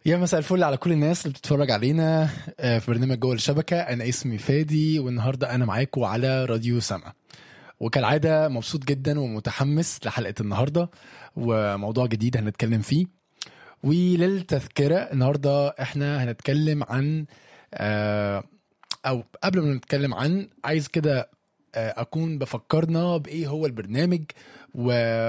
يا مساء الفل على كل الناس اللي بتتفرج علينا آه، في برنامج جوه الشبكة أنا اسمي فادي والنهاردة أنا معاكم على راديو سما وكالعادة مبسوط جدا ومتحمس لحلقة النهاردة وموضوع جديد هنتكلم فيه وللتذكرة النهاردة احنا هنتكلم عن آه، أو قبل ما نتكلم عن عايز كده آه، أكون بفكرنا بإيه هو البرنامج و...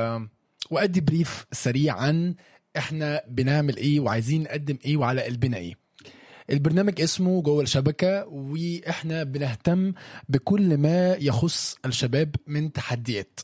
وأدي بريف سريع عن احنا بنعمل ايه وعايزين نقدم ايه وعلى قلبنا ايه البرنامج اسمه جوه الشبكة واحنا بنهتم بكل ما يخص الشباب من تحديات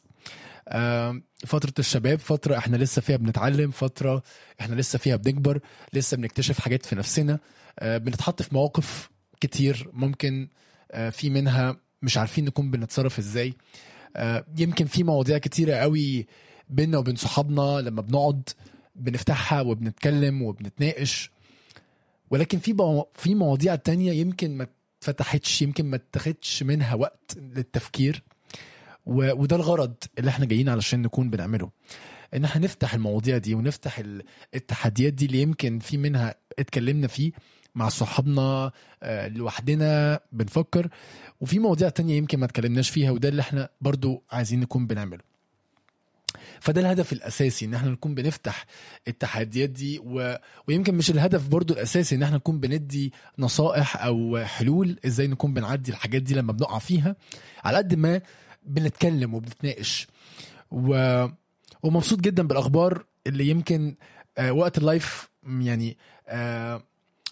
آم، فترة الشباب فترة احنا لسه فيها بنتعلم فترة احنا لسه فيها بنكبر لسه بنكتشف حاجات في نفسنا آه، بنتحط في مواقف كتير ممكن آه، في منها مش عارفين نكون بنتصرف ازاي آه، يمكن في مواضيع كتيرة قوي بينا وبين صحابنا لما بنقعد بنفتحها وبنتكلم وبنتناقش ولكن في بو... في مواضيع تانية يمكن ما اتفتحتش يمكن ما اتخدش منها وقت للتفكير و... وده الغرض اللي احنا جايين علشان نكون بنعمله ان احنا نفتح المواضيع دي ونفتح ال- التحديات دي اللي يمكن في منها اتكلمنا فيه مع صحابنا آه، لوحدنا بنفكر وفي مواضيع تانية يمكن ما اتكلمناش فيها وده اللي احنا برضو عايزين نكون بنعمله فده الهدف الاساسي ان احنا نكون بنفتح التحديات دي و... ويمكن مش الهدف برضو الاساسي ان احنا نكون بندي نصائح او حلول ازاي نكون بنعدي الحاجات دي لما بنقع فيها على قد ما بنتكلم وبنتناقش و... ومبسوط جدا بالاخبار اللي يمكن آه وقت اللايف يعني آه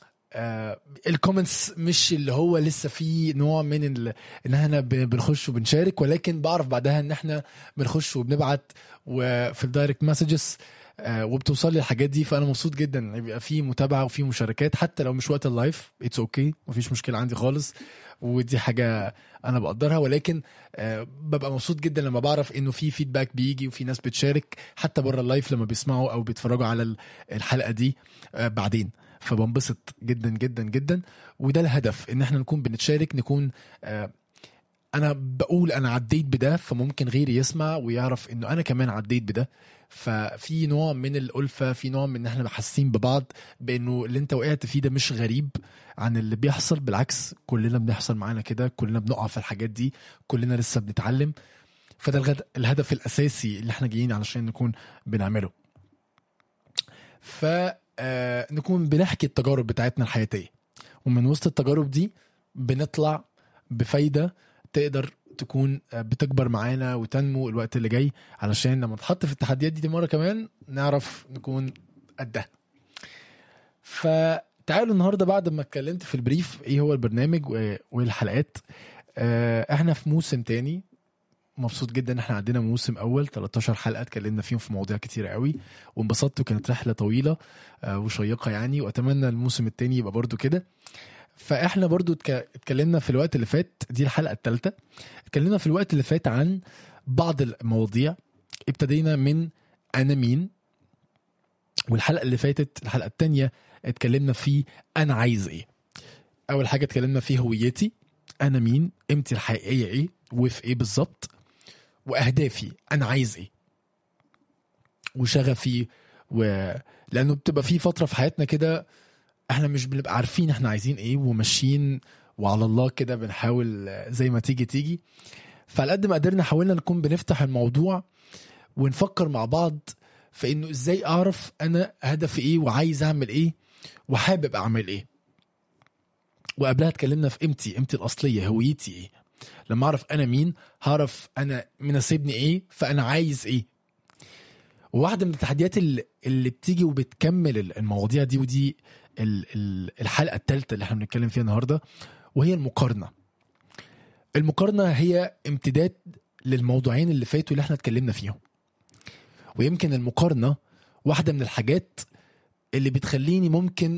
آه الكومنتس مش اللي هو لسه في نوع من ال... ان احنا ب- بنخش وبنشارك ولكن بعرف بعدها ان احنا بنخش وبنبعت وفي الدايركت مسجز وبتوصل لي الحاجات دي فانا مبسوط جدا ان يبقى في متابعه وفي مشاركات حتى لو مش وقت اللايف اتس اوكي okay. مفيش مشكله عندي خالص ودي حاجه انا بقدرها ولكن آه، ببقى مبسوط جدا لما بعرف انه في فيدباك بيجي وفي ناس بتشارك حتى بره اللايف لما بيسمعوا او بيتفرجوا على ال- الحلقه دي آه، بعدين فبنبسط جدا جدا جدا وده الهدف ان احنا نكون بنتشارك نكون آه، انا بقول انا عديت بده فممكن غيري يسمع ويعرف انه انا كمان عديت بده ففي نوع من الألفة في نوع من ان احنا حاسين ببعض بانه اللي انت وقعت فيه ده مش غريب عن اللي بيحصل بالعكس كلنا بنحصل معانا كده كلنا بنقع في الحاجات دي كلنا لسه بنتعلم فده الغد... الهدف الاساسي اللي احنا جايين علشان نكون بنعمله ف آه، نكون بنحكي التجارب بتاعتنا الحياتيه ومن وسط التجارب دي بنطلع بفايده تقدر تكون آه، بتكبر معانا وتنمو الوقت اللي جاي علشان لما نتحط في التحديات دي, دي مره كمان نعرف نكون قدها فتعالوا النهارده بعد ما اتكلمت في البريف ايه هو البرنامج و- والحلقات آه، احنا في موسم تاني مبسوط جدا ان احنا عندنا موسم اول 13 حلقه اتكلمنا فيهم في مواضيع كتيره قوي وانبسطت وكانت رحله طويله آه، وشيقه يعني واتمنى الموسم التاني يبقى برضو كده فاحنا برضو اتك- اتكلمنا في الوقت اللي فات دي الحلقه الثالثه اتكلمنا في الوقت اللي فات عن بعض المواضيع ابتدينا من انا مين والحلقه اللي فاتت الحلقه الثانيه اتكلمنا في انا عايز ايه اول حاجه اتكلمنا في هويتي انا مين قيمتي الحقيقيه ايه وفي ايه بالظبط واهدافي انا عايز ايه وشغفي و... لانه بتبقى في فتره في حياتنا كده احنا مش بنبقى عارفين احنا عايزين ايه وماشيين وعلى الله كده بنحاول آه، زي ما تيجي تيجي فعلى قد ما قدرنا حاولنا نكون بنفتح الموضوع ونفكر مع بعض في انه ازاي اعرف انا هدفي ايه وعايز اعمل ايه وحابب اعمل ايه وقبلها اتكلمنا في قيمتي قيمتي الاصليه هويتي ايه لما اعرف انا مين هعرف انا مناسبني ايه فانا عايز ايه وواحده من التحديات اللي, اللي بتيجي وبتكمل المواضيع دي ودي ال- ال- الحلقه الثالثه اللي احنا بنتكلم فيها النهارده وهي المقارنه المقارنه هي امتداد للموضوعين اللي فاتوا اللي احنا اتكلمنا فيهم ويمكن المقارنه واحده من الحاجات اللي بتخليني ممكن